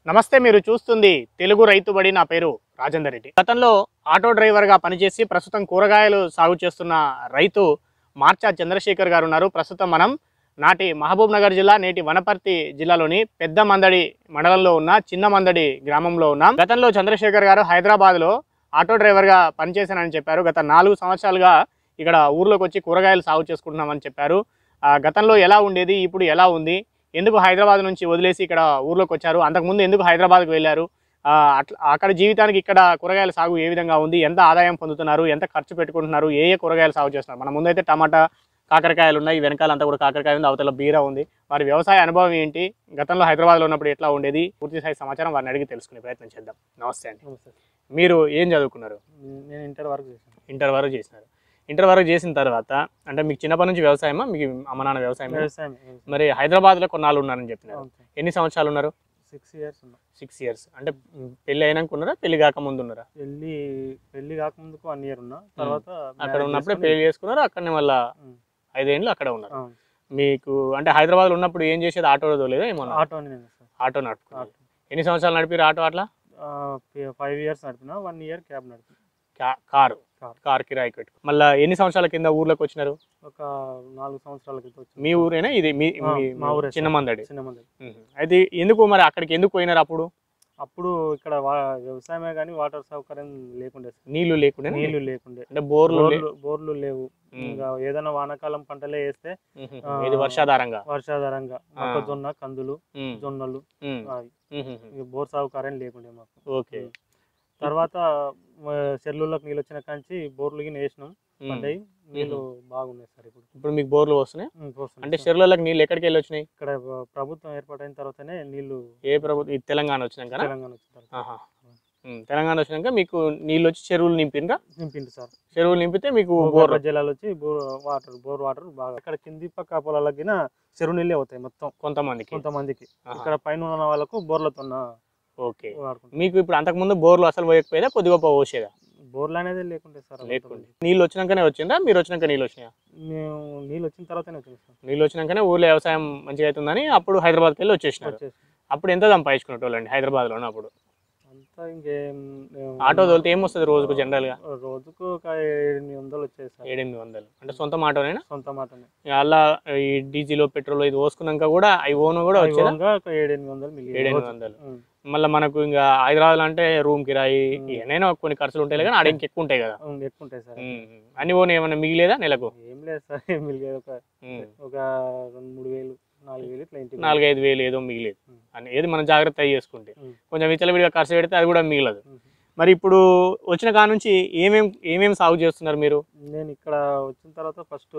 నమస్తే మీరు చూస్తుంది తెలుగు రైతుబడి నా పేరు రాజేందర్ రెడ్డి గతంలో ఆటో డ్రైవర్గా పనిచేసి ప్రస్తుతం కూరగాయలు సాగు చేస్తున్న రైతు మార్చా చంద్రశేఖర్ గారు ఉన్నారు ప్రస్తుతం మనం నాటి మహబూబ్ నగర్ జిల్లా నేటి వనపర్తి జిల్లాలోని పెద్ద మందడి మండలంలో ఉన్న చిన్న మందడి గ్రామంలో ఉన్నాం గతంలో చంద్రశేఖర్ గారు హైదరాబాద్లో ఆటో డ్రైవర్గా పనిచేశానని చెప్పారు గత నాలుగు సంవత్సరాలుగా ఇక్కడ ఊర్లోకి వచ్చి కూరగాయలు సాగు చేసుకుంటున్నామని చెప్పారు ఆ, గతంలో ఎలా ఉండేది ఇప్పుడు ఎలా ఉంది ఎందుకు హైదరాబాద్ నుంచి వదిలేసి ఇక్కడ ఊర్లోకి వచ్చారు అంతకుముందు ఎందుకు హైదరాబాద్కి వెళ్ళారు ఆ, అట్లా అక్కడ జీవితానికి ఇక్కడ కూరగాయల సాగు ఏ విధంగా ఉంది ఎంత ఆదాయం పొందుతున్నారు ఎంత ఖర్చు పెట్టుకుంటున్నారు ఏ ఏ కూరగాయలు సాగు చేస్తున్నారు మన ముందైతే టమాటా కాకరకాయలు ఉన్నాయి వెనకాల అంతా కూడా కాకరకాయ ఉంది అవతల బీర ఉంది వారి వ్యవసాయ అనుభవం ఏంటి గతంలో హైదరాబాద్లో ఉన్నప్పుడు ఎట్లా ఉండేది పూర్తి స్థాయి సమాచారం వారిని అడిగి తెలుసుకునే ప్రయత్నం చేద్దాం నమస్తే అండి నమస్తే మీరు ఏం చదువుకున్నారు నేను ఇంటర్ వరకు చేశాను ఇంటర్ వరకు చేసినారు ఇంటర్ వరకు చేసిన తర్వాత అంటే మీకు చిన్నప్పటి నుంచి వ్యవసాయమా మీకు అమ్మ నాన్న వ్యవసాయం వ్యవసాయం మరి హైదరాబాద్లో కొన్నాళ్ళు ఉన్నారని చెప్పినారు ఎన్ని సంవత్సరాలు ఉన్నారు సిక్స్ ఇయర్స్ ఉన్నా సిక్స్ ఇయర్స్ అంటే మ్, పెళ్లి అయినాక ఉన్నారా పెళ్లి కాక ముందు ఉన్నారా పెళ్ళి పెళ్లి కాకముందుకు వన్ ఇయర్ ఉన్నా తర్వాత అక్కడ marriage ఉన్నప్పుడే చేసుకొని- పెళ్లి చేసుకున్నారు అక్కడనే మళ్ళా ఉమ్, ఐదేళ్ళు అక్కడ ఉన్నారు అవును. మీకు అంటే హైదరాబాద్లో ఉన్నప్పుడు ఏం చేసేది ఆటో తోలేదా ఏమన్నా ఆటోని నేను సార్ ఆటో నడుపుకున్నారు ఆటో ఎన్ని సంవత్సరాలు నడిపారు ఆటో అట్లా ఫైవ్ ఇయర్స్ నడిపిన వన్ ఇయర్ క్యాబ్ నడిపిన కా- కారు కారు. కార్ కిరాయి పెట్టు మళ్ళీ ఎన్ని సంవత్సరాల కింద ఊర్లోకి వచ్చినారు ఒక నాలుగు సంవత్సరాల క్రితం వచ్చిన. మీ ఊరేనా ఇది మీ ఆ, మీ- మా ఊరే చిన్న సార్. మందడి చిన్న మంది మ్మ్. అయితే ఎందుకు మరి అక్కడికి ఎందుకు పోయినారు అప్పుడు అప్పుడు ఇక్కడ వా- వ్యవసాయమే కానీ వాటర్ సౌకర్యం లేకుండే సార్. నీళ్లు లేకుండా నీళ్లు లేకుండే అంటే బోర్లు లే- బోర్లు బోర్లు లేవు ఉమ్. ఇంకా ఏదైనా వానాకాలం పంటలే వేస్తే మ్మ్. ఆ, ఇది వర్షాధారంగా వర్షాధారంగా మొక్కజొన్న కందులు మ్మ్. జొన్నలు మ్మ్. అవి. మ్మ్. ఇక బోర్ సౌకర్యం లేకుండే మాకు ఓకే ఉమ్. తర్వాత చెర్లులోకి నీళ్ళు వచ్చిన కాంచి బోర్లు గిన వేసినాం మ్మ్. పడ్డాయి నీళ్ళు బాగున్నాయి సార్ ఇప్పుడు ఇప్పుడు మీకు బోర్లు వస్తున్నాయి ఉమ్, పోస్తున్నాయి అంటే సార్. చెరువులకు నీళ్ళు ఎక్కడికి వెళ్ళి వచ్చినాయి ఇక్కడ ప్ర- ప్రభుత్వం ఏర్పాటైన తర్వాతనే నీళ్లు ఏ ప్రభుత్వం ఇది తెలంగాణ వచ్చినాక తెలంగాణ వచ్చిన తర్వాత తెలంగాణ వచ్చినాక మీకు నీళ్ళు వచ్చి చెరువులు నింపినరా నింపింది సార్ చెరువులు నింపితే మీకు బోర్ భూగర్భ జలాలు వచ్చి బోర్ వాటర్ బోర్ వాటర్ బాగా ఇక్కడ కింది పక్క పొలాలకి గిన చెరువు నీళ్ళే అవుతాయి మొత్తం కొంతమందికి కొంతమందికి ఆహా. ఇక్కడ పైన ఉన్న వాళ్ళకు బోర్లతో ఓకే వాడుకుంటాం మీకు ఇప్పుడు అంతకుముందు బోర్లు అసలు పోయకపోయేదా కొద్ది గొప్ప పోసేదా బోర్లు అనేది లేకుంటే సార్ లేకుండే నీళ్ళు వచ్చినాకనే వచ్చిందా మీరు వచ్చినాక నీళ్ళు వచ్చినాయా మేము నీళ్ళు వచ్చిన తర్వాతనే వచ్చింది సార్ నీళ్ళు వచ్చినాకనే ఊర్లో వ్యవసాయం మంచిగా అవుతుందని అప్పుడు హైదరాబాద్కి వెళ్ళి వచ్చేసినారు వచ్చేసి అప్పుడు ఎంత సంపాదించుకునేటోళ్ళండి హైదరాబాద్లో ఉన్నప్పుడు అంతా ఇంకేం ఏం- ఆటో తోలితే ఏం వస్తుంది రోజుకు జనరల్గా రోజుకు ఒక ఎనిమిది వందలు వచ్చాయి సార్ ఏడెనిమిది వందలు అంటే సొంత ఆటోనేనా సొంత మాటనే అలా ఈ డీజిల్ పెట్రోల్ ఇది పోసుకున్నాక కూడా అవి ఓన్ కూడా వచ్చేదా ఐవోగా ఒక ఏడెనిమిది వందలు మిగిలి ఏడెనిమిది వందలు మళ్ళీ మనకు ఇంకా హైదరాబాద్ అంటే రూమ్ కిరాయి ఉమ్. ఏమైనా కొన్ని ఖర్చులు ఉంటాయి కానీ ఆడ ఇంక ఎక్కువ ఉంటాయి కదా ఎక్కువ ఉంటాయి సార్ ఉమ్. అన్ని ఓన్ ఏమైనా మిగిలేదా నెలకు ఏం లేదు సార్ ఏం మిగిలేదు ఒక ఉమ్. ఒక రెండు మూడు వేలు నాలుగు వేలు ఇట్లా ఇంటికి నాలుగైదు వేలు ఏదో మిగిలేదు ఉమ్. అని ఏది మనం జాగ్రత్త చేసుకుంటే ఉమ్. కొంచెం విచ్చలవిడిగా ఖర్చు పెడితే అది కూడా మిగలదు ఉమ్. మరి ఇప్పుడు వచ్చిన కాడ నుంచి ఏమేం ఏమేం సాగు చేస్తున్నారు మీరు నేను ఇక్కడ వచ్చిన తర్వాత ఫస్ట్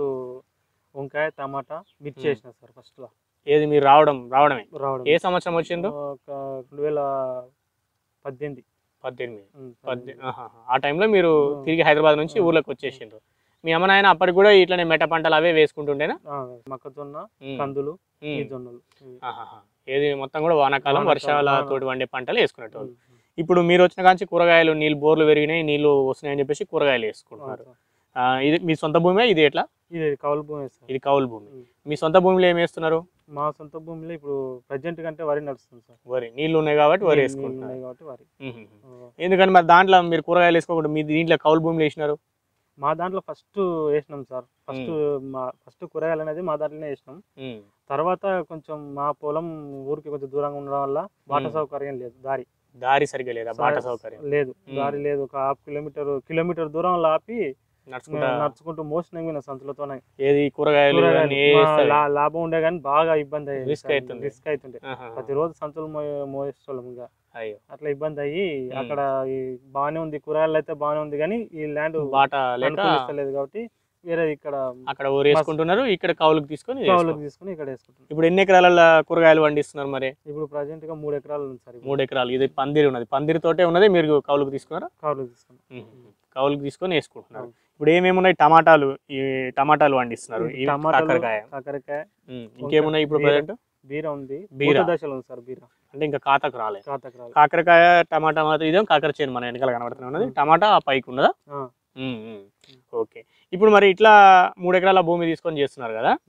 వంకాయ టమాటా మిర్చి ఉమ్. వేసిన సార్ ఫస్ట్ లో ఏది మీరు రావడం రావడమే రావడం ఏ సంవత్సరం వచ్చిండ్రు ఒక రెండు వేల పద్దెనిమిది పద్దెనిమిది ఉమ్, పద్దె ఆహాహా. ఆ టైంలో మీరు ఉమ్. తిరిగి హైదరాబాద్ నుంచి ఉమ్. ఊర్లోకి వచ్చేసిండ్రు మీ అమ్మ నాయన అప్పటికి కూడా ఇట్లనే మెట్ట పంటలు అవే వేసుకుంటుండేనా ఆ, మొక్కజొన్న ఉమ్. కందులు ఈ ఉమ్. జొన్నలు ఇవి. ఆహాహా. ఏది మొత్తం కూడా వానాకాలం వానాకాలం, వర్షాలతో వాన- వండే పంటలు వేసుకునేటోళ్ళు ఉమ్. ఇప్పుడు మీరు వచ్చిన కాంచి కూరగాయలు నీళ్ళు బోర్లు పెరిగినాయి నీళ్లు వస్తున్నాయని చెప్పేసి కూరగాయలు అవును వేసుకుంటున్నారు సార్. ఆ, ఇది మీ సొంత భూమే ఇది ఎట్లా ఇది కౌలు భూమి సార్ ఇది కౌలు భూమి ఉమ్. మీ సొంత భూమిలో ఏం వేస్తున్నారు మా సొంత భూమిలో ఇప్పుడు ప్రజెంట్ కంటే వరి నడుస్తుంది సార్ వరి నీళ్లు ఉన్నాయి కాబట్టి వరి నీళ్ళు- నీళ్ళు వేసుకుంటున్నారు ఉన్నాయి కాబట్టి వరి మ్మ్. ఆ, ఎందుకని మరి దాంట్లో మీరు కూరగాయలు వేసుకోకుండా మీ దీంట్లో కౌలు భూమిలో వేసినారు మా దాంట్లో ఫస్ట్ వేసినాం సార్ ఫస్ట్ మా ఫస్ట్ కూరగాయలు అనేది మా దాంట్లోనే వేసినాం మ్మ్. తర్వాత కొంచెం మా పొలం ఊరికి కొంచెం దూరంగా ఉండడం వల్ల వాటర్ మ్మ్. సౌకర్యం లేదు దారి దారి సరిగా లేదా బాట సౌకర్యం లేదు మ్మ్. దారి లేదు ఒక హాఫ్ కిలోమీటర్ కిలోమీటర్ దూరంలో ఆపి నడుచుకుంటా నడుచుకుంటూ మోసిన సంచులతోనే ఏది కూరగాయలు ఇవన్నీ మా వేస్తారు. లా- లాభం ఉండే కానీ బాగా ఇబ్బంది అయ్యేది Risk అవుతుంది. రిస్క్ అవుతుండే ఆహా. ప్రతిరోజు సంచులు మో మోసేవాళ్ళం ఇంకా అయ్యో అట్లా ఇబ్బంది అయ్యి మ్మ్. అక్కడ ఈ బాగానే ఉంది కూరగాయలు అయితే బాగానే ఉంది కానీ ఈ ల్యాండ్ బాట లేక అనుకూలిస్తలేదు కాబట్టి వేరే ఇక్కడ అక్కడ ఊరు వేసుకుంటున్నారు ఇక్కడ కౌలుకి తీసుకొని కౌలుకి వేసుకుంటున్నారు. తీసుకుని ఇక్కడ వేసుకుంటున్నాం ఇప్పుడు ఎన్ని ఎకరాల కూరగాయలు పండిస్తున్నారు మరి ఇప్పుడు ప్రజెంట్ గా మూడు ఎకరాలు ఉంది సార్ ఇప్పుడు. మూడు ఎకరాలు ఇది పందిరి ఉన్నది పందిరి తోటే ఉన్నది మీరు కౌలుకు తీసుకున్నారా కౌలుకి తీసుకున్నాం కౌలుకు తీసుకొని వేసుకుంటున్నారు అవును. ఇప్పుడు ఏమేమి ఉన్నాయి టమాటాలు ఈ టమాటాలు పండిస్తున్నారు ఈ టమాటాలు కాకరకాయ కాకరకాయ ఉమ్, ఇంకేమున్నాయి ఇప్పుడు బీర. ప్రజెంట్ బీర ఉంది బీర. పూత దశలో ఉంది సార్ బీర అంటే ఇంకా ఖాతాకు రాలేదు కాతకరాలు కాకరకాయ టమాటా మాత్రం ఇదేం కాకర చేను మన వెనకాల కనబడుతున్నా ఉన్నది టమాటా ఆ పైకి ఉన్నదా ఆ. ఉమ్, ఉమ్. ఓకే ఇప్పుడు మరి ఇట్లా మూడు ఎకరాల భూమి తీసుకొని చేస్తున్నారు కదా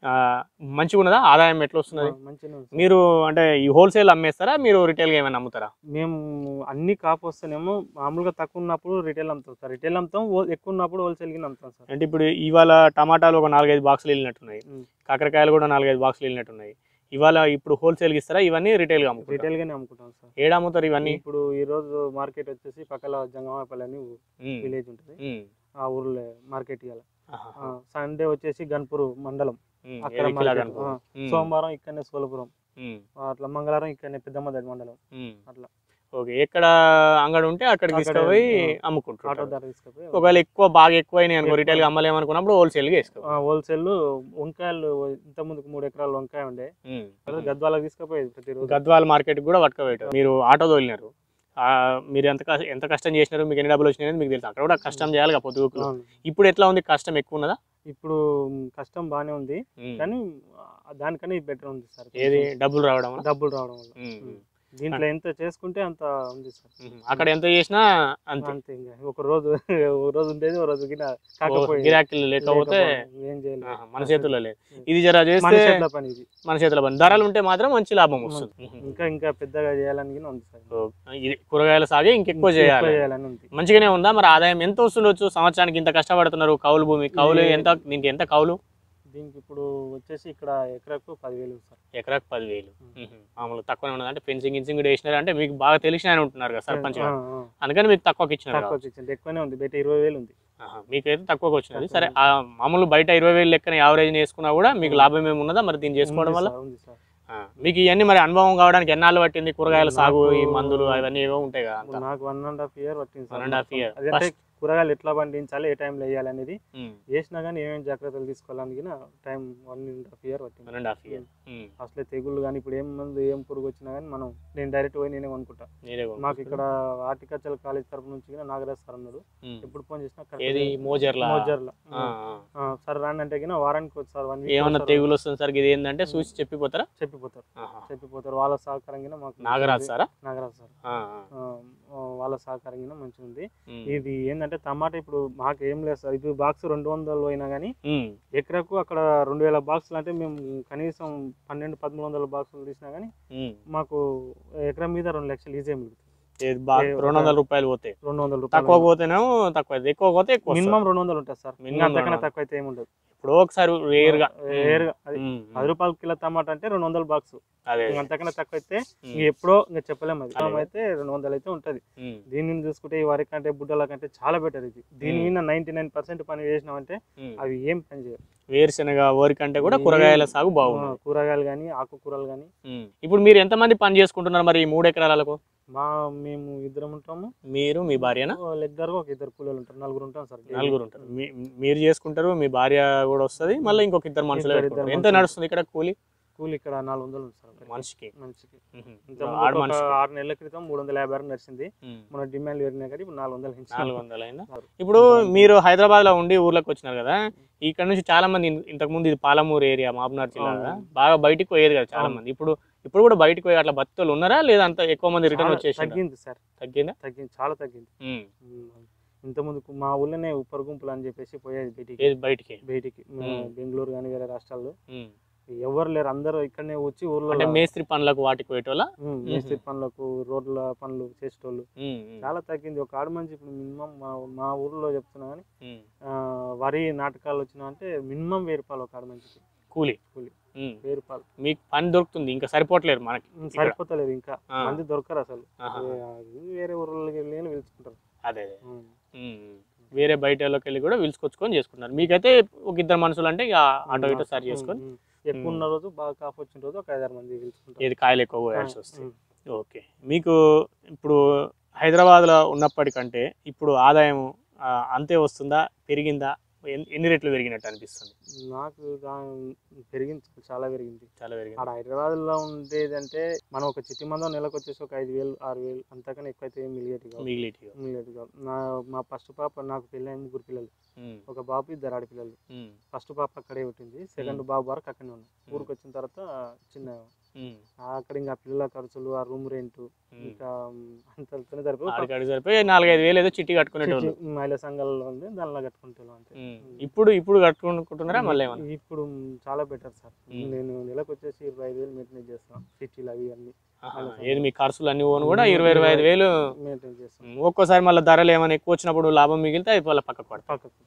మంచిగా ఉన్నదా ఆదాయం ఎట్లా వస్తున్నది మంచిగా ఉంది సార్. మీరు అంటే ఈ హోల్సేల్ అమ్మేస్తారా మీరు రిటైల్గా ఏమైనా అమ్ముతారా మేము అన్ని కాపు వస్తేనేమో మామూలుగా తక్కువ ఉన్నప్పుడు రిటైల్ అమ్ముతాం సార్ రిటైల్ అమ్ముతాం హోల్- ఎక్కువ ఉన్నప్పుడు హోల్సేల్ కి అమ్ముతాం సార్ అంటే ఇప్పుడు ఇవాళ టమాటాలు ఒక నాలుగైదు బాక్సులు వెళ్ళినట్టున్నాయి ఉమ్. కాకరకాయలు కూడా నాలుగైదు బాక్సులు వెళ్ళినట్టున్నాయి ఇవాళ ఇప్పుడు హోల్సేల్కి ఇస్తారా ఇవన్నీ రిటైల్గా అమ్ముతారు రిటైల్ గానే అమ్ముకుంటాం సార్ ఏడ అమ్ముతారు ఇవన్నీ ఇప్పుడు ఈ రోజు మార్కెట్ వచ్చేసి పక్కల జంగమాపల్లి అని ఉమ్, విలేజ్ ఉంటుంది ఉమ్, ఆ ఊర్లో మార్కెట్ ఇవ్వాలి ఆహా, సండే వచ్చేసి గన్పూర్ మండలం ఉమ్, అక్కడ ఏడు కిలా మార్కెట్. కనుకో. ఆ, ఉమ్, సోమవారం ఇక్కడనే సోలపురం ఉమ్, అట్లా మంగళవారం ఇక్కడనే పెద్దమ్మదడి మండలం ఉమ్. అట్లా ఓకే ఎక్కడ అంగడి ఉంటే అక్కడికి అక్కడ, తీసుకుపోయి ఆ, అమ్ముకుంటారు ఆటో ధర తీసుకుపోయి ఒకవేళ ఎక్కువ బాగా ఎక్కువ అయినాయి అనుకో ఎక్కువ. రిటైల్ గా అమ్మలేమనుకున్నప్పుడు హోల్సేల్గా వేసుకో హోల్సేల్ వంకాయలు ఇంత ముందుకు మూడు ఎకరాల వంకాయ ఉండే గద్వాలకు తీసుకుపోయేది ప్రతిరోజు గద్వాల మార్కెట్ కూడా పట్టుకోబెట్టారు మీరు ఆటో తోలినారు ఆ, మీరు ఎంత కష్ట- ఎంత కష్టం చేసినారు మీకు ఎన్ని డబ్బులు వచ్చినాయని మీకు తెలుసు అక్కడ కూడా కష్టం చేయాలి కదా పొద్దుగుకులు అవును. ఇప్పుడు ఎట్లా ఉంది కష్టం ఎక్కువ ఉన్నదా ఇప్పుడు కష్టం బానే ఉంది ఉమ్. కానీ ఆ, దానికన్నా ఇది బెటర్ ఉంది సార్ ఏది డబ్బులు రావడం డబ్బులు రావడం వల్ల ఉమ్, ఉమ్. దీంట్లో ఎంత చేసుకుంటే అంత ఉంది సార్ ఉమ్. అక్కడ ఎంత చేసినా అంతే అంతే ఇంకా ఒక రోజు ఒక రోజు ఉండేది ఒక రోజు గిన ఓ, కాకపోయింది గిరాకీలు లేకపోతే లేకపోతే ఏం చేయలేదు ఆహా, మన చేతుల్లో లేదు ఇది జర మన చేస్తే చేతిలో పని ఇది మన చేతుల్లో పని ధరలు ఉంటే మాత్రం మంచి లాభం వస్తుంది ఉమ్. ఇంకా ఇంకా పెద్దగా చేయాలని గిన ఉంది సార్ ఓ, ఇది కూరగాయల సాగే ఇంకెక్కువ ఎక్కువ చేయాలి చేయాలని ఉంది మంచిగానే ఉందా మరి ఆదాయం ఎంత వస్తుండొచ్చు సంవత్సరానికి ఇంత కష్టపడుతున్నారు కౌలు భూమి కౌలు ఇది- ఎంత దీనికి ఎంత కౌలు దీనికి ఇప్పుడు వచ్చేసి ఇక్కడ ఎకరాకు పదివేలు సార్ ఎకరాకు పదివేలు ఉమ్. మ్మ్. మామూలు తక్కువనే ఉన్నది అంటే ఫెన్సింగ్ గిన్సింగ్ కూడా వేసినారు అంటే మీకు బాగా తెలిసిన ఆయన ఉంటున్నారు కదా సర్పంచ్ ఆ, గారు ఆ. అందుకని మీకు తక్కువకి ఇచ్చినారు తక్కువ ఇచ్చింది ఎక్కువనే ఉంది బయట ఇరవై వేలు ఉంది ఆహా, మీకైతే తక్కువకి వచ్చినది తక్కువ సరే ఆ మామూలు బయట ఇరవై వేలు లెక్కన యావరేజ్ వేసుకున్నా కూడా మీకు లాభం ఏమి ఉన్నదా మరి దీన్ని చేసుకోవడం ఉంది వల్ల సార్, ఉంది సార్ ఆ, మీకు ఇవన్నీ మరి అనుభవం కావడానికి ఎన్నాళ్ళు పట్టింది కూరగాయల సాగు ఈ నాకు- మందులు అవన్నీ ఏవో ఉంటాయి కదా ఇప్పుడు అంతా నాకు వన్ అండ్ హాఫ్ ఇయర్ పట్టింది సార్ One and half year. అదంటే First- కూరగాయలు ఎట్లా పండించాలి ఏ టైంలో వేయాలి అనేది మ్మ్. వేసినా కానీ ఏమేమి జాగ్రత్తలు తీసుకోవాలని time one and half year పట్టింది వన్ అండ్ హాఫ్ ఇయర్ అసలే తెగుళ్ళు కానీ ఇప్పుడు ఏం మందు ఏం పురుగు వచ్చినా కానీ మనం నేను డైరెక్ట్ పోయి నేనే కొనుక్కుంటా మీరే మాకు ఇక్కడ హార్టికల్చర్ కాలేజ్ తరపు నుంచి కూడా నాగరాజ్ సార్ ఉన్నాడు మ్మ్. ఎప్పుడు ఫోన్ చేసినా ఏది మోజర్లా మోజర్ల ఆ, ఆ. సార్ రాండి అంటే గిన వారానికి వచ్చి సార్ వన్ ఏమన్నా వీక్ తెగులు వస్తుంది సార్ ఇది ఏంటంటే చూసి చెప్పిపోతారా చెప్పిపోతారు ఆహా. చెప్పిపోతారు వాళ్ళ సహకారం గిన మాకు నాగరాజ్ సారా నాగరాజ్ సార్ ఆ, ఆ, ఆ, వాళ్ళ సహకారం గిన మంచిగా ఉంది ఉమ్. ఇది ఏంటంటే టమాటా ఇప్పుడు మాకు ఏం లేదు సార్ ఇది బాక్స్ రెండు వందలు పోయినా కానీ ఉమ్. ఎకరకు అక్కడ రెండు వేల బాక్సులు అంటే మేము కనీసం పన్నెండు పదమూడు వందల బాక్సులు తీసినా కానీ ఉమ్. మాకు ఎకరం మీద రెండు లక్షలు ఈజీ మిగులుతుంది ఏది బాగా ఏ రెండు వందల రూపాయలు పోతాయి రెండు వందల తక్కువ రూపాయలు పోతేనేమో తక్కువ అవుతుంది. ఎక్కువ పోతే ఎక్కువ మినిమం రెండు వందలు ఉంటుంది సార్ Minimum ఇంకా అంతకన్నా రెండు తక్కువ అయితే ఏమి ఉండదు ఇప్పుడు ఒకసారి రేర్ గా రేరుగా అది ఉమ్. పది రూపాయల కిలో టమాటా అంటే రెండు వందల బాక్స్ అదే ఇంకా అంతకన్నా తక్కువ అయితే ఉమ్. ఇంక ఎప్పుడో ఇంకా చెప్పలేము అది అదే. అయితే రెండు వందలు అయితే ఉంటుంది ఉమ్. దీనిని చూసుకుంటే ఈ వరి కంటే బుడ్డల కంటే చాలా బెటర్ ఇది దీని ఉమ్. మీద నైన్టీ నైన్ పర్సెంట్ పని చేసినామంటే ఉమ్. అవి ఏం పని చేయవు వేరుశనగ వరి కంటే కూడా ఏం- కూరగాయల సాగు బాగుంది ఆ, కూరగాయలు కానీ ఆకుకూరలు కానీ ఉమ్. ఇప్పుడు మీరు ఎంతమంది పని చేసుకుంటున్నారు మరి ఈ మూడు ఎకరాలకు మా మేము ఇద్దరం ఉంటాము మీరు మీ భార్యనా లెగ్గారు ఒక ఇద్దరు కూలీలు ఉంటారు నలుగురు ఉంటాం సార్ నలుగురు ఉంటారు మీ- మీరు చేసుకుంటారు మీ భార్య కూడా వస్తది మళ్ళీ ఇంకొక ఇద్దరు మనుషులు ఇద్దరు- పెట్టుకుంటారు. ఇద్దరు ఎంత మనుషులు. నడుస్తుంది ఇక్కడ కూలి కూలి ఇక్కడ నాలుగు వందలు ఉంది సార్ ఒకరికి. మనిషికి మనిషికి ఉహుం. ఇంత ఆరు ముందు ఒక మనిషికి ఆరు నెలల క్రితం మూడు వందల యాభై ఆరు నడిచింది ఉమ్. మన డిమాండ్ పెరిగినా కానీ ఇప్పుడు నాలుగు వందలు పెంచారు. నాలుగు వందలు అయిందా నాలుగు. ఇప్పుడు మీరు హైదరాబాద్ లో ఉండి ఊర్లోకి వచ్చినారు కదా ఇక్కడ నుంచి చాలా మంది ఇన్- ఇంతకు ముందు ఇది పాలమూరు ఏరియా మహబూబ్నగర్ జిల్లా కదా అవును. బాగా బయటికి పోయేది కదా చాలా అవును. మంది ఇప్పుడు ఇప్పుడు కూడా బయటికి పోయి అట్లా బతుకులు ఉన్నారా లేదా అంత ఎక్కువ మంది రిటర్న్ చాలా వచ్చేసి తగ్గింది సార్ తగ్గిందా తగ్గింది చాలా తగ్గింది ఉమ్. ఇంత ముందుకు మా ఊళ్ళోనే ఉప్పర్ గుంపులు అని చెప్పేసి పోయేది బయటికి ఏది బయటికి బయటికి మా ఉమ్. బెంగళూరు కానీ వేరే రాష్ట్రాల్లో ఉమ్. ఎవరు లేరు అందరూ ఇక్కడనే వచ్చి ఊర్లో అంటే మేస్త్రి పనులకు వాటికి పోయేటోళ్ళ ఉమ్, మేస్త్రి పనులకు రోడ్ల పనులు చేసేటోళ్ళు ఉమ్, ఉమ్, చాలా తగ్గింది ఒక ఆడు మంచి ఇప్పుడు మినిమం మా మా ఊర్లో చెప్తున్నా కానీ ఉమ్. వరి నాటకాలు వచ్చినా అంటే మినిమం వెయ్యి రూపాయలు ఒక ఆడు మంచికి కూలి కూలి. ఉమ్. వెయ్యి రూపాయలు మీకు పని దొరుకుతుంది ఇంకా సరిపోవట్లేదు మనకి ఉమ్, ఇక్కడ. సరిపోతలేదు ఇంకా ఆ. మంది దొరకరు అసలు ఆహా. ఏ, అది వేరే ఊర్లకి వెళ్ళి అని పిలుచుకుంటారు అదే అదే ఉమ్. ఉమ్, ఉమ్. వేరే బయట వాళ్ళకి వెళ్ళి కూడా పిలుచుకొచ్చుకొని చేసుకుంటున్నారు మీకైతే ఒక ఇద్దరు మనుషులు అంటే ఇక ఆటో ఇటో సరి చేసుకొని ఉమ్, ఉమ్. ఎక్కువ ఉన్న రోజు బాగా కాపు వచ్చిన రోజు ఒక ఐదారు మంది పిలుచుకుంటారు ఏది కాయలు ఎక్కువ కోయాల్సి వస్తాయి ఉమ్. ఓకే మీకు ఇప్పుడు హైదరాబాద్లో ఉన్నప్పటికంటే ఇప్పుడు ఆదాయం ఆ, అంతే వస్తుందా పెరిగిందా ఎన్- ఎన్ని రెట్లు పెరిగినట్టు అనిపిస్తుంది నాకు దా- పెరిగింది చాలా పెరిగింది చాలా పెరిగింది ఆడ హైదరాబాద్ లో ఉండేదంటే మనం ఒక చిట్టి మందం నెలకు వచ్చేసి ఒక ఐదు వేలు ఆరు వేలు అంతకన్నా ఎక్కువైతే ఏం మిలిగేది కాదు మిగిలిటిగా మిలిగేది కాదు నా మా ఫస్ట్ పాప నాకు పెళ్ళి ముగ్గురు పిల్లలు ఉమ్, ఒక బాబు ఇద్దరు ఆడపిల్లలు ఉమ్, ఫస్ట్ పాప అక్కడే ఉంటుంది సెకండ్ బాబు వరకు అక్కడనే ఉన్నాం ఊరికి వచ్చిన తర్వాత చిన్న ఉమ్, అక్కడ ఇంకా పిల్లల ఖర్చులు ఆ రూమ్ రెంట్ ఉమ్. ఇంకా అంతనే సరిపోయి ఒక ఆడికాడికి సరిపోయి నాలుగైదు వేలు ఏదో చిట్టి కట్టుకునేటోళ్ళు చిట్టి మహిళా సంఘాలలో ఉంది దానిలో కట్టుకుంటాం అంతే ఉమ్, ఇప్పుడు ఇప్పుడు కట్టుకుంటున్నారా మళ్ళీ ఏమన్నా ఇప్పుడు చాలా బెటర్ సార్ ఉమ్. నేను నెలకు వచ్చేసి ఇరవై ఐదు వేలు మెయింటైన్ చేస్తాను చిట్టీలు అవి అన్ని ఆహా, ఏది మీ ఖర్చులు అన్ని పోను కూడా ఇరవై ఇరవై ఐదు వేలు మెయింటైన్ చేస్తాను ఉమ్, ఒక్కోసారి మళ్ళీ ధరలు ఏమైనా ఎక్కువ వచ్చినప్పుడు లాభం మిగిలితే అది వాళ్ళ పక్కకు పడతాయి పక్కకు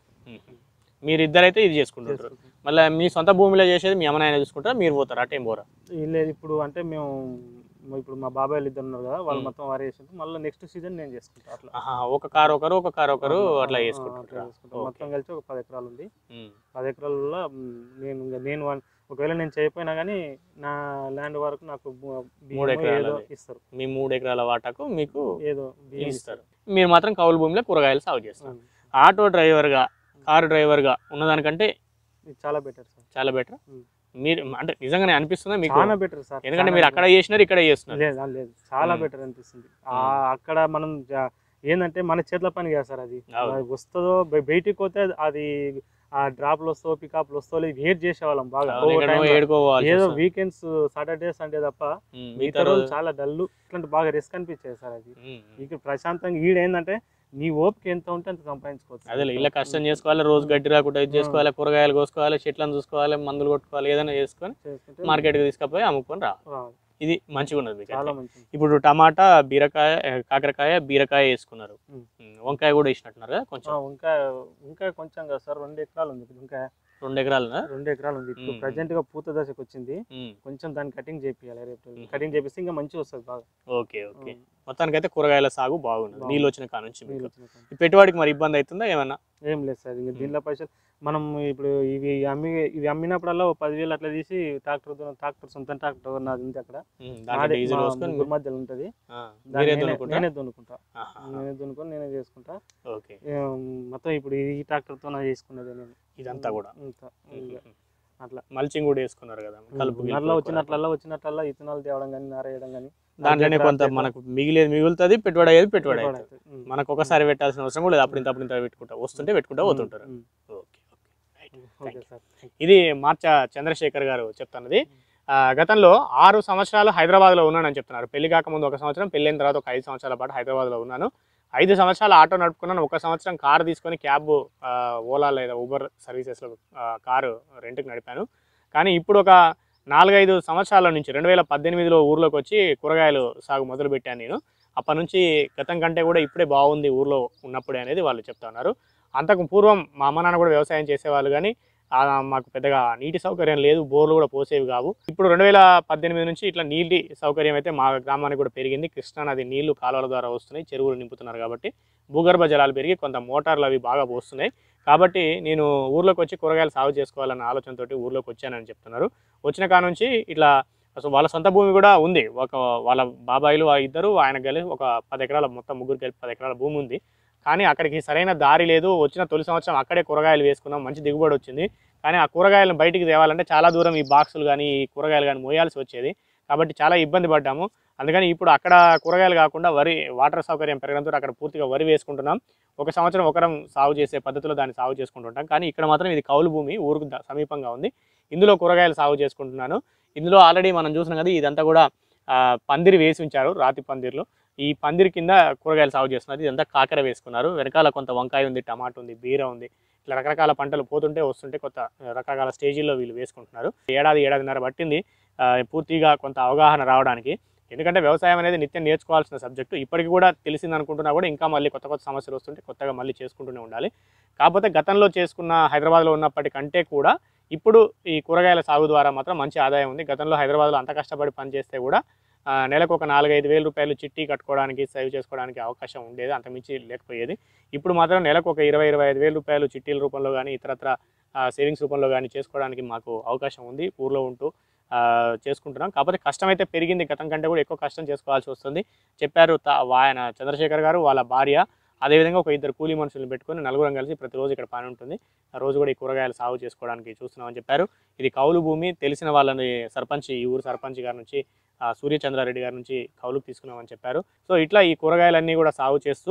మీరు ఇద్దరైతే ఇది చేసుకుంటుంటారు చేసుకుంటాం. మళ్ళీ మీ సొంత భూమిలో చేసేది మీ అమ్మ నాయన చూసుకుంటారా మీరు పోతారు అటేం పోరా లేదు ఇప్పుడు అంటే మేము ఇప్పుడు మా బాబాయ్ ఇద్దరు ఉన్నారు కదా వాళ్ళు ఉమ్. మొత్తం వారి చేసి మళ్ళీ నెక్స్ట్ సీజన్ నేను చేసుకుంటా అట్లా ఆహా, ఒక కారు ఒకరు ఒక కారు ఒకరు ఆ, అట్లా ఆ, చేసుకుంటారు అట్లా చేసుకుంటాం. మొత్తం కలిసి ఒక పది ఎకరాలు ఉంది ఉమ్, పది ఎకరాలలో మ్, నేను ఇంకా నేను వన్- ఒకవేళ నేను చేయకపోయినా కానీ నా ల్యాండ్ వరకు నాకు బు- బియ్యమో మూడు ఎకరాలు ఏదో అది. ఇస్తారు మీ మూడు ఎకరాల వాటాకు మీకు ఏదో బియ్యం ఇస్తారు మీరు మాత్రం కౌలు భూమిలో కూరగాయలు సాగు చేస్తారు ఉమ్. ఆటో డ్రైవర్గా కారు డ్రైవర్గా ఉన్నదానికంటే ఇది చాలా బెటర్ సార్ చాలా బెటర్ ఉమ్. మీరు అంటే నిజంగానే అనిపిస్తుందా మీకు చాలా బెటర్ సార్ ఎందుకంటే చాలా మీరు better. అక్కడ చేసినారు ఇక్కడ చేస్తున్నారు లేదు ఆ, లేదు చాలా ఉమ్. బెటర్ అనిపిస్తుంది ఆ అక్కడ మనం జా- ఏంటంటే మన చేతుల పని కదా సార్ అది అవును. అది వస్తుందో బయ- బయటికి పోతే అది ఆ డ్రాప్లు వస్తో పికప్లు వస్తో వెయిట్ చేసేవాళ్ళం బాగా అవును, ఓ ఎక్కడనో time లో ఏడుకోవాలి ఏదో వీకెండ్స్ సాటర్డే సండే తప్ప మిగతా రోజు చాలా డల్ ఇట్లాంటి బాగా రిస్క్ అనిపించేది సార్ అది ఇక్కడ ప్రశాంతంగా ఈడ ఏంటంటే నీ ఓపిక ఎంత ఉంటే అంత సంపాదించుకోవచ్చు అదే ఇలా కష్టం చేసుకోవాలి రోజు గడ్డి రాకుండా ఇది చేసుకోవాలి కూరగాయలు కోసుకోవాలి చెట్లను చూసుకోవాలి మందులు కొట్టుకోవాలి ఏదైనా చేసుకొని చేసుకుంటే మార్కెట్కి తీసుకుపోయి అమ్ముకొని రా రావాలి. ఇది మంచిగా ఉన్నది మీకు చాలా అయితే. మంచిది ఇప్పుడు టమాటా బీరకాయ ఏ, కాకరకాయ బీరకాయ వేసుకున్నారు ఉమ్. ఉమ్, వంకాయ కూడా వేసినట్టున్నారు కదా కొంచెం ఆ, ఇంకా ఇంకా కొంచెం కదా సార్ రెండు ఎకరాలు ఉంది ఇప్పుడు ఇంకా రెండు ఎకరాలు రెండు ఎకరాలు ఉంది ఇప్పుడు ఉమ్. ప్రజెంట్ గా పూత దశకు వచ్చింది కొంచెం దాన్ని కటింగ్ చేపియాలి రేపు ఉమ్. కటింగ్ చేపిస్తే ఇంకా మంచిగా వస్తుంది బాగా ఓకే ఓకే మొత్తానికైతే కూరగాయల సాగు బాగున్నది బాగుంది. నీళ్ళు వచ్చిన కాడ నుంచి నీళ్ళు మీకు వచ్చిన కాడ. ఈ పెట్టుబడికి మరి ఇబ్బంది అవుతుందా ఏమన్నా ఏం లేదు సార్ ఇంకా ఉమ్. దీంట్లో పైసలు మనం ఇప్పుడు ఇవి అమ్మి ఇవి అమ్మినప్పుడల్లా ఓ పదివేలు అట్లా తీసి ట్రాక్టర్ ట్రాక్టర్ సొంత ట్రాక్టర్ నాది ఉంది అక్కడ ఉమ్, దాంట్లో నాదే, డీజిల్ మా పోసుకొని ముగ్గురు మధ్యలో ఉంటది ఆ, దాన్ని మీరే నేనే- దున్నుకుంటా నేనే దున్నుకుంటా ఆహా, నేనే దున్నుకొని నేనే చేసుకుంటా ఓకే ఏం, మొత్తం ఇప్పుడు ఈ ట్రాక్టర్ తో చేసుకునేది నేను ఇదంతా కూడా ఇంత ఇంకా అట్లా మల్చింగ్ కూడా వేసుకున్నారు కదా కలుపు గిలుపు అట్లా ఎక్కువ వచ్చినట్లల్లా వచ్చినట్లల్లా ఇత్తనాలు తేవడం కానీ నారేయడం కానీ దాంట్లోనే అదే కొంత క్రాప్ మనకు మిగిలేదు మిగులుతుంది పెట్టుబడి అయ్యేది పెట్టుబడి పెట్టుబడి అవుతుంది అవుతుంది. ఉమ్. మనకు ఒకసారి పెట్టాల్సిన అవసరం కూడా లేదు అప్పుడు ఇంత అప్పుడు ఇంత పెట్టుకుంటా వస్తుంటే పెట్టుకుంటా పోతుంటారు ఉమ్. Okay okay right okay sir ఇది మార్చ చంద్రశేఖర్ గారు చెప్తున్నది ఆ, గతంలో ఆరు సంవత్సరాలు హైదరాబాద్లో ఉన్నానని చెప్తున్నారు పెళ్లి కాకముందు ఒక సంవత్సరం పెళ్ళైన తర్వాత ఒక ఐదు సంవత్సరాల పాటు హైదరాబాద్లో ఉన్నాను ఐదు సంవత్సరాలు ఆటో నడుపుకున్నాను ఒక సంవత్సరం కారు తీసుకొని క్యాబ్ ఆ, ఓలా లేదా ఊబర్ సర్వీసెస్లో ఆ, కారు రెంట్కి నడిపాను కానీ ఇప్పుడు ఒక నాలుగైదు సంవత్సరాల నుంచి రెండు వేల పద్దెనిమిదిలో ఊర్లోకి వచ్చి కూరగాయలు సాగు మొదలు పెట్టాను నేను అప్పటి నుంచి గతం కంటే కూడా ఇప్పుడే బాగుంది ఊర్లో ఉన్నప్పుడే అనేది వాళ్ళు చెప్తా ఉన్నారు అంతకు పూర్వం మా అమ్మ నాన్న కూడా వ్యవసాయం చేసేవాళ్ళు కానీ ఆ, మాకు పెద్దగా నీటి సౌకర్యం లేదు బోర్లు కూడా పోసేవి కావు ఇప్పుడు రెండు వేల పద్దెనిమిది నుంచి ఇట్లా నీటి సౌకర్యం అయితే మా గ్రామానికి కూడా పెరిగింది కృష్ణా నది నీళ్లు కాలువల ద్వారా వస్తున్నాయి చెరువులు నింపుతున్నారు కాబట్టి భూగర్భ జలాలు పెరిగి కొంత మోటార్లు అవి బాగా పోస్తున్నాయి కాబట్టి నేను ఊర్లోకి వచ్చి కూరగాయలు సాగు చేసుకోవాలన్న ఆలోచనతోటి ఊర్లోకి వచ్చానని చెప్తున్నారు వచ్చిన కాడ నుంచి ఇట్లా అసలు వాళ్ళ సొంత భూమి కూడా ఉంది ఒక వాళ్ళ బాబాయిలు ఆ ఇద్దరు ఆయన కలిసి ఒక పది ఎకరాల మొత్తం ముగ్గురు కలిపి పది ఎకరాల భూమి ఉంది కానీ అక్కడికి సరైన దారి లేదు వచ్చిన తొలి సంవత్సరం అక్కడే కూరగాయలు వేసుకున్నాం మంచి దిగుబడి వచ్చింది కానీ ఆ కూరగాయలను బయటికి తేవాలంటే చాలా దూరం ఈ బాక్సులు కానీ ఈ కూరగాయలు కానీ మోయాల్సి వచ్చేది కాబట్టి చాలా ఇబ్బంది పడ్డాము అందుకని ఇప్పుడు అక్కడ కూరగాయలు కాకుండా వరి వాటర్ సౌకర్యం పెరగడంతో అక్కడ పూర్తిగా వరి వేసుకుంటున్నాం ఒక సంవత్సరం ఒకరం సాగు చేసే పద్ధతిలో దాన్ని సాగు చేసుకుంటుంటాం కానీ ఇక్కడ మాత్రం ఇది కౌలు భూమి ఊరుకు ద- సమీపంగా ఉంది ఇందులో కూరగాయలు సాగు చేసుకుంటున్నాను ఇందులో ఆల్రెడీ మనం చూసినాం కదా ఇదంతా కూడా ఆ, పందిరి వేసి ఉంచారు రాతి పందిర్లు ఈ పందిరి కింద కూరగాయలు సాగు చేస్తున్నారు ఇదంతా కాకర వేసుకున్నారు వెనకాల కొంత వంకాయ ఉంది టమాటా ఉంది బీర ఉంది ఇట్లా రకరకాల పంటలు పోతుంటే వస్తుంటే కొత్త రకరకాల స్టేజీల్లో వీళ్ళు వేసుకుంటున్నారు ఏడాది ఏడాదిన్నర పట్టింది ఆ, పూర్తిగా కొంత అవగాహన రావడానికి ఎందుకంటే వ్యవసాయం అనేది నిత్యం నేర్చుకోవాల్సిన సబ్జెక్టు ఇప్పటికి కూడా తెలిసింది అనుకుంటున్నా కూడా ఇంకా మళ్ళీ కొత్త కొత్త సమస్యలు వస్తుంటే కొత్తగా మళ్ళీ చేసుకుంటూనే ఉండాలి కాకపోతే గతంలో చేసుకున్న హైదరాబాద్లో ఉన్నప్పటికంటే కూడా ఇప్పుడు ఈ కూరగాయల సాగు ద్వారా మాత్రం మంచి ఆదాయం ఉంది గతంలో హైదరాబాద్లో అంత కష్టపడి పనిచేస్తే కూడా ఆ, నెలకు ఒక నాలుగైదు వేల రూపాయలు చిట్టి కట్టుకోవడానికి సేవ్ చేసుకోవడానికి అవకాశం ఉండేది అంతమించి లేకపోయేది ఇప్పుడు మాత్రం నెలకు ఒక ఇరవై ఇరవై ఐదు వేల రూపాయలు చిట్టీల రూపంలో కానీ ఇతరత్ర సేవింగ్స్ రూపంలో కానీ చేసుకోవడానికి మాకు అవకాశం ఉంది ఊర్లో ఉంటూ ఆ, చేసుకుంటున్నాం కాకపోతే కష్టం అయితే పెరిగింది గతం కంటే కూడా ఎక్కువ కష్టం చేసుకోవాల్సి వస్తుంది చెప్పారు తా- ఆయన చంద్రశేఖర్ గారు వాళ్ళ భార్య అదేవిధంగా ఒక ఇద్దరు కూలీ మనుషులను పెట్టుకొని నలుగురం కలిసి ప్రతిరోజు ఇక్కడ పని ఉంటుంది ఆ రోజు కూడా ఈ కూరగాయలు సాగు చేసుకోవడానికి చూస్తున్నామని చెప్పారు ఇది కౌలు భూమి తెలిసిన వాళ్ళని సర్పంచ్ ఈ ఊరు సర్పంచ్ గారి నుంచి ఆ, సూర్యచంద్రారెడ్డి గారి నుంచి కౌలుకు తీసుకున్నామని చెప్పారు సో ఇట్లా ఈ కూరగాయలన్నీ కూడా సాగు చేస్తూ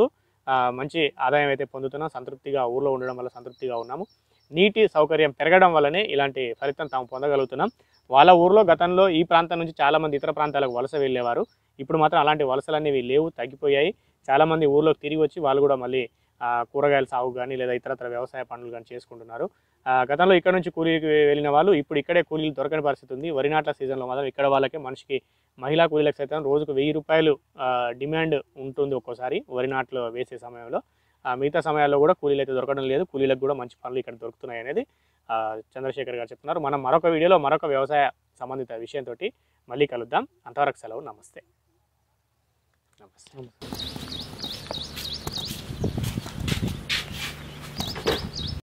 ఆ, మంచి ఆదాయం అయితే పొందుతున్నాం సంతృప్తిగా ఊర్లో ఉండడం వల్ల సంతృప్తిగా ఉన్నాము నీటి సౌకర్యం పెరగడం వల్లనే ఇలాంటి ఫలితం తాము పొందగలుగుతున్నాం వాళ్ళ ఊర్లో గతంలో ఈ ప్రాంతం నుంచి చాలామంది ఇతర ప్రాంతాలకు వలస వెళ్ళేవారు ఇప్పుడు మాత్రం అలాంటి వలసలన్నీ లేవు తగ్గిపోయాయి చాలామంది ఊర్లోకి తిరిగి వచ్చి వాళ్ళు కూడా మళ్ళీ ఆ, కూరగాయల సాగు కానీ లేదా ఇతరత్ర వ్యవసాయ పనులు కానీ చేసుకుంటున్నారు ఆ, గతంలో ఇక్కడ నుంచి కూలీకి వెళ్ళిన వాళ్ళు ఇప్పుడు ఇక్కడే కూలీలు దొరకని పరిస్థితి ఉంది వరి నాట్ల సీజన్లో మాత్రం ఇక్కడ వాళ్ళకే మనిషికి మహిళా కూలీలకు సైతం రోజుకు వెయ్యి రూపాయలు ఆ, డిమాండ్ ఉంటుంది ఒక్కోసారి వరి నాట్లు వేసే సమయంలో ఆ, మిగతా సమయాల్లో కూడా కూలీలు అయితే దొరకడం లేదు కూలీలకు కూడా మంచి పనులు ఇక్కడ దొరుకుతున్నాయి అనేది ఆ, చంద్రశేఖర్ గారు చెప్తున్నారు మనం మరొక వీడియోలో మరొక వ్యవసాయ సంబంధిత విషయంతో మళ్ళీ కలుద్దాం అంతవరకు సెలవు నమస్తే నమస్తే